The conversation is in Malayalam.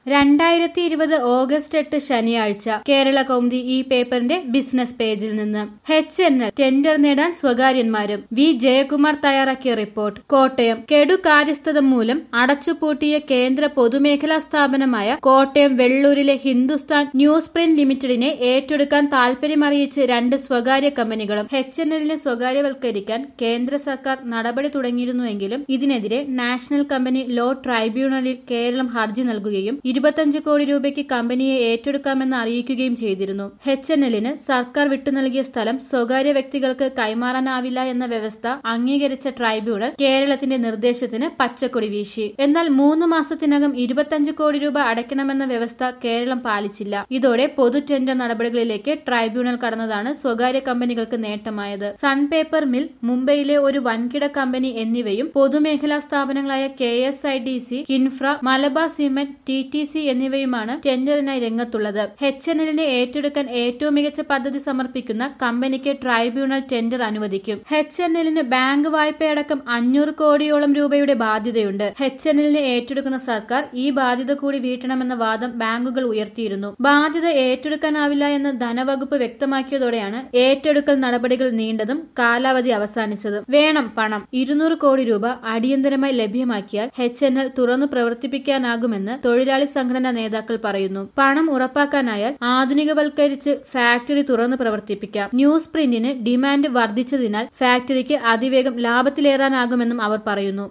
രണ്ടായിരത്തി ഇരുപത് ഓഗസ്റ്റ് എട്ട് ശനിയാഴ്ച കേരള കൗമുദി ഈ പേപ്പറിന്റെ ബിസിനസ് പേജിൽ നിന്ന് എച്ച് എൻ എൽ ടെൻഡർ നേടാൻ സ്വകാര്യന്മാരും വി ജയകുമാർ തയ്യാറാക്കിയ റിപ്പോർട്ട് കോട്ടയം കെടു കാര്യസ്ഥത മൂലം അടച്ചുപൂട്ടിയ കേന്ദ്ര പൊതുമേഖലാ സ്ഥാപനമായ കോട്ടയം വെള്ളൂരിലെ ഹിന്ദുസ്ഥാൻ ന്യൂസ് പ്രിന്റ് ലിമിറ്റഡിനെ ഏറ്റെടുക്കാൻ താൽപര്യമറിയിച്ച് രണ്ട് സ്വകാര്യ കമ്പനികളും എച്ച് എൻ എല്ലിനെ സ്വകാര്യവൽക്കരിക്കാൻ കേന്ദ്ര സർക്കാർ നടപടി തുടങ്ങിയിരുന്നുവെങ്കിലും ഇതിനെതിരെ നാഷണൽ കമ്പനി ലോ ട്രൈബ്യൂണലിൽ കേരളം ഹർജി നൽകുകയും ഇരുപത്തഞ്ച് കോടി രൂപയ്ക്ക് കമ്പനിയെ ഏറ്റെടുക്കാമെന്ന് അറിയിക്കുകയും ചെയ്തിരുന്നു എച്ച് എൻ എല്ലിന് സർക്കാർ വിട്ടു നൽകിയ സ്ഥലം സ്വകാര്യ വ്യക്തികൾക്ക് കൈമാറാനാവില്ല എന്ന വ്യവസ്ഥ അംഗീകരിച്ച ട്രൈബ്യൂണൽ കേരളത്തിന്റെ നിർദ്ദേശത്തിന് പച്ചക്കൊടി വീശി എന്നാൽ മൂന്ന് മാസത്തിനകം ഇരുപത്തഞ്ച് കോടി രൂപ അടയ്ക്കണമെന്ന വ്യവസ്ഥ കേരളം പാലിച്ചില്ല ഇതോടെ പൊതു ടെൻഡർ നടപടികളിലേക്ക് ട്രൈബ്യൂണൽ കടന്നതാണ് സ്വകാര്യ കമ്പനികൾക്ക് നേട്ടമായത് സൺ പേപ്പർ മിൽ മുംബൈയിലെ ഒരു വൻകിട കമ്പനി എന്നിവയും പൊതുമേഖലാ സ്ഥാപനങ്ങളായ K S I D C KINFRA Malabar cement T T C എന്നിവയുമാണ് ടെൻഡറിനായി രംഗത്തുള്ളത് എച്ച് എൻ എല്ലിനെ ഏറ്റെടുക്കാൻ ഏറ്റവും മികച്ച പദ്ധതി സമർപ്പിക്കുന്ന കമ്പനിക്ക് ട്രൈബ്യൂണൽ ടെൻഡർ അനുവദിക്കും എച്ച് എൻ എല്ലിന് ബാങ്ക് വായ്പയടക്കം അഞ്ഞൂറ് കോടിയോളം രൂപയുടെ ബാധ്യതയുണ്ട് എച്ച് എൻ എല്ലിനെ ഏറ്റെടുക്കുന്ന സർക്കാർ ഈ ബാധ്യത കൂടി വീട്ടണമെന്ന വാദം ബാങ്കുകൾ ഉയർത്തിയിരുന്നു ബാധ്യത ഏറ്റെടുക്കാനാവില്ല എന്ന് ധനവകുപ്പ് വ്യക്തമാക്കിയതോടെയാണ് ഏറ്റെടുക്കൽ നടപടികൾ നീണ്ടതും കാലാവധി അവസാനിച്ചതും വേണം പണം ഇരുന്നൂറ് കോടി രൂപ അടിയന്തരമായി ലഭ്യമാക്കിയാൽ എച്ച് എൻ എൽ തുറന്നു പ്രവർത്തിപ്പിക്കാനാകുമെന്ന് തൊഴിലാളി സംഘടനാ നേതാക്കൾ പറയുന്നു പണം ഉറപ്പാക്കാനായാൽ ആധുനികവൽക്കരിച്ച് ഫാക്ടറി തുറന്നു പ്രവർത്തിപ്പിക്കാം ന്യൂസ് പ്രിന്റിന് ഡിമാൻഡ് വർദ്ധിച്ചതിനാൽ ഫാക്ടറിക്ക് അതിവേഗം ലാഭത്തിലേറാനാകുമെന്നും അവർ പറയുന്നു